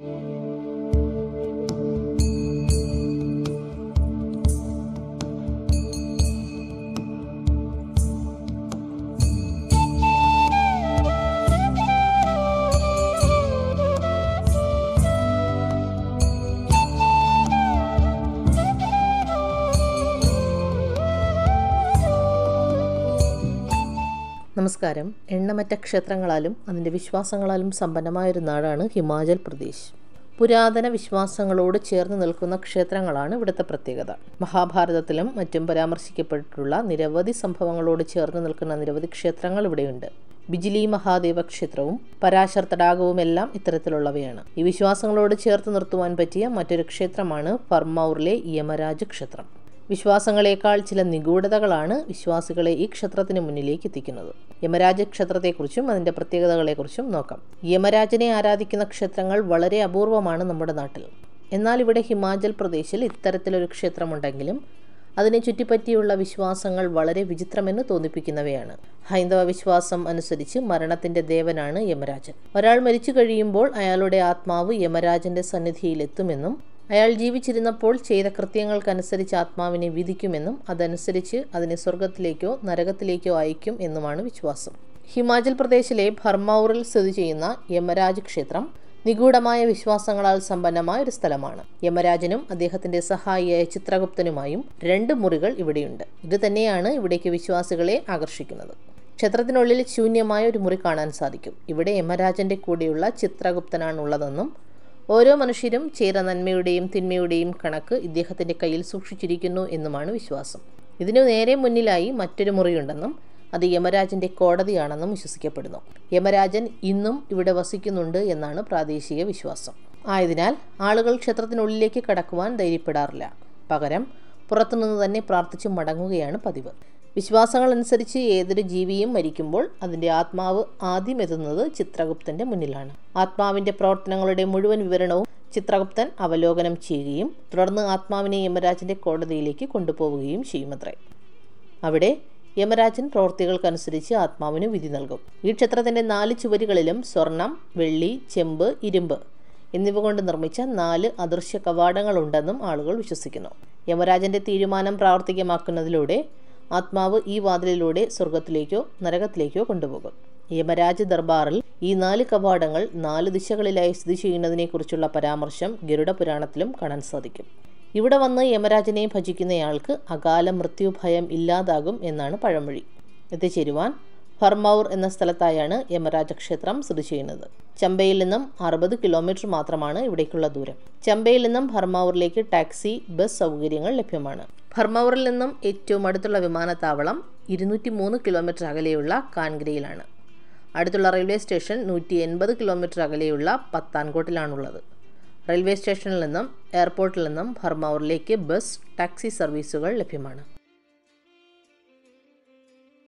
നമസ്കാരം എണ്ണമറ്റ ക്ഷേത്രങ്ങളാലും അതിൻ്റെ വിശ്വാസങ്ങളാലും സമ്പന്നമായൊരു നാടാണ് ഹിമാചൽ പ്രദേശ് പുരാതന വിശ്വാസങ്ങളോട് ചേർന്ന് നിൽക്കുന്ന ക്ഷേത്രങ്ങളാണ് ഇവിടുത്തെ പ്രത്യേകത മഹാഭാരതത്തിലും മറ്റും പരാമർശിക്കപ്പെട്ടിട്ടുള്ള നിരവധി സംഭവങ്ങളോട് ചേർന്ന് നിൽക്കുന്ന നിരവധി ക്ഷേത്രങ്ങൾ ഇവിടെയുണ്ട് ബിജിലി മഹാദേവ ക്ഷേത്രവും പരാശർ തടാകവും എല്ലാം ഇത്തരത്തിലുള്ളവയാണ് ഈ വിശ്വാസങ്ങളോട് ചേർത്ത് നിർത്തുവാൻ പറ്റിയ മറ്റൊരു ക്ഷേത്രമാണ് ഫർമൌറിലെ യമരാജ് ക്ഷേത്രം വിശ്വാസങ്ങളെക്കാൾ ചില നിഗൂഢതകളാണ് വിശ്വാസികളെ ഈ ക്ഷേത്രത്തിന് മുന്നിലേക്ക് എത്തിക്കുന്നത് യമരാജ ക്ഷേത്രത്തെക്കുറിച്ചും അതിൻ്റെ പ്രത്യേകതകളെക്കുറിച്ചും നോക്കാം യമരാജനെ ആരാധിക്കുന്ന ക്ഷേത്രങ്ങൾ വളരെ അപൂർവമാണ് നമ്മുടെ നാട്ടിൽ എന്നാൽ ഇവിടെ ഹിമാചൽ പ്രദേശിൽ ഇത്തരത്തിലൊരു ക്ഷേത്രമുണ്ടെങ്കിലും അതിനെ ചുറ്റിപ്പറ്റിയുള്ള വിശ്വാസങ്ങൾ വളരെ വിചിത്രമെന്ന് തോന്നിപ്പിക്കുന്നവയാണ് ഹൈന്ദവ വിശ്വാസം അനുസരിച്ച് മരണത്തിന്റെ ദേവനാണ് യമരാജൻ ഒരാൾ മരിച്ചു കഴിയുമ്പോൾ അയാളുടെ ആത്മാവ് യമരാജന്റെ സന്നിധിയിലെത്തുമെന്നും അയാൾ ജീവിച്ചിരുന്നപ്പോൾ ചെയ്ത കൃത്യങ്ങൾക്കനുസരിച്ച് ആത്മാവിനെ വിധിക്കുമെന്നും അതനുസരിച്ച് അതിനെ സ്വർഗത്തിലേക്കോ നരകത്തിലേക്കോ അയക്കും എന്നുമാണ് വിശ്വാസം ഹിമാചൽ പ്രദേശിലെ ഭർമൌറിൽ സ്ഥിതി ചെയ്യുന്ന യമരാജ് ക്ഷേത്രം നിഗൂഢമായ വിശ്വാസങ്ങളാൽ സമ്പന്നമായ ഒരു സ്ഥലമാണ് യമരാജനും അദ്ദേഹത്തിന്റെ സഹായിയായ ചിത്രഗുപ്തനുമായും രണ്ട് മുറികൾ ഇവിടെയുണ്ട് ഇത് തന്നെയാണ് ഇവിടേക്ക് വിശ്വാസികളെ ആകർഷിക്കുന്നത് ക്ഷേത്രത്തിനുള്ളിൽ ശൂന്യമായ ഒരു മുറി കാണാൻ സാധിക്കും ഇവിടെ യമരാജന്റെ കൂടെയുള്ള ചിത്രഗുപ്തനാണുള്ളതെന്നും ഓരോ മനുഷ്യരും ചേര നന്മയുടെയും തിന്മയുടെയും കണക്ക് ഇദ്ദേഹത്തിന്റെ കയ്യിൽ സൂക്ഷിച്ചിരിക്കുന്നു എന്നുമാണ് വിശ്വാസം ഇതിനു നേരെ മുന്നിലായി മറ്റൊരു മുറിയുണ്ടെന്നും അത് യമരാജന്റെ കോടതിയാണെന്നും വിശ്വസിക്കപ്പെടുന്നു യമരാജൻ ഇന്നും ഇവിടെ വസിക്കുന്നുണ്ട് എന്നാണ് പ്രാദേശിക വിശ്വാസം ആയതിനാൽ ആളുകൾ ക്ഷേത്രത്തിനുള്ളിലേക്ക് കടക്കുവാൻ ധൈര്യപ്പെടാറില്ല പകരം പുറത്തുനിന്ന് തന്നെ പ്രാർത്ഥിച്ചു മടങ്ങുകയാണ് പതിവ് വിശ്വാസങ്ങൾ അനുസരിച്ച് ഏതൊരു ജീവിയും മരിക്കുമ്പോൾ അതിൻ്റെ ആത്മാവ് ആദ്യം എത്തുന്നത് ചിത്രഗുപ്തന്റെ മുന്നിലാണ് ആത്മാവിന്റെ പ്രവർത്തനങ്ങളുടെ മുഴുവൻ വിവരണവും ചിത്രഗുപ്തൻ അവലോകനം ചെയ്യുകയും തുടർന്ന് ആത്മാവിനെ യമരാജന്റെ കോടതിയിലേക്ക് കൊണ്ടുപോവുകയും ചെയ്യുമത്രേ അവിടെ യമരാജൻ പ്രവൃത്തികൾക്കനുസരിച്ച് ആത്മാവിന് വിധി നൽകും ഈ ക്ഷേത്രത്തിന്റെ നാല് ചുവരുകളിലും സ്വർണം വെള്ളി ചെമ്പ് ഇരുമ്പ് എന്നിവ കൊണ്ട് നിർമ്മിച്ച നാല് അദൃശ്യ കവാടങ്ങളുണ്ടെന്നും ആളുകൾ വിശ്വസിക്കുന്നു യമരാജന്റെ തീരുമാനം പ്രാവർത്തികമാക്കുന്നതിലൂടെ ആത്മാവ് ഈ വാതിലിലൂടെ സ്വർഗത്തിലേക്കോ നരകത്തിലേക്കോ കൊണ്ടുപോകും യമരാജ് ദർബാറിൽ ഈ നാല് കവാടങ്ങൾ നാല് ദിശകളിലായി സ്ഥിതി ചെയ്യുന്നതിനെക്കുറിച്ചുള്ള പരാമർശം ഗരുഡ പുരാണത്തിലും കാണാൻ സാധിക്കും ഇവിടെ വന്ന് യമരാജനെ ഭജിക്കുന്നയാൾക്ക് അകാല മൃത്യുഭയം ഇല്ലാതാകും എന്നാണ് പഴമൊഴി എത്തിച്ചേരുവാൻ ഫർമൌർ എന്ന സ്ഥലത്തായാണ് യമരാജ ക്ഷേത്രം സ്ഥിതി ചെയ്യുന്നത് ചമ്പയിൽ നിന്നും അറുപത് കിലോമീറ്റർ മാത്രമാണ് ഇവിടേക്കുള്ള ദൂരം ചമ്പയിൽ നിന്നും ഫർമൌറിലേക്ക് ടാക്സി ബസ് സൗകര്യങ്ങൾ ലഭ്യമാണ് ഫർമൌറിൽ നിന്നും ഏറ്റവും അടുത്തുള്ള വിമാനത്താവളം ഇരുന്നൂറ്റി മൂന്ന് കിലോമീറ്റർ അകലെയുള്ള കാൻഗ്രയിലാണ് അടുത്തുള്ള റെയിൽവേ സ്റ്റേഷൻ നൂറ്റി എൺപത് കിലോമീറ്റർ അകലെയുള്ള പത്താൻകോട്ടിലാണുള്ളത് റെയിൽവേ സ്റ്റേഷനിൽ നിന്നും എയർപോർട്ടിൽ നിന്നും ഫർമൌറിലേക്ക് ബസ് ടാക്സി സർവീസുകൾ ലഭ്യമാണ്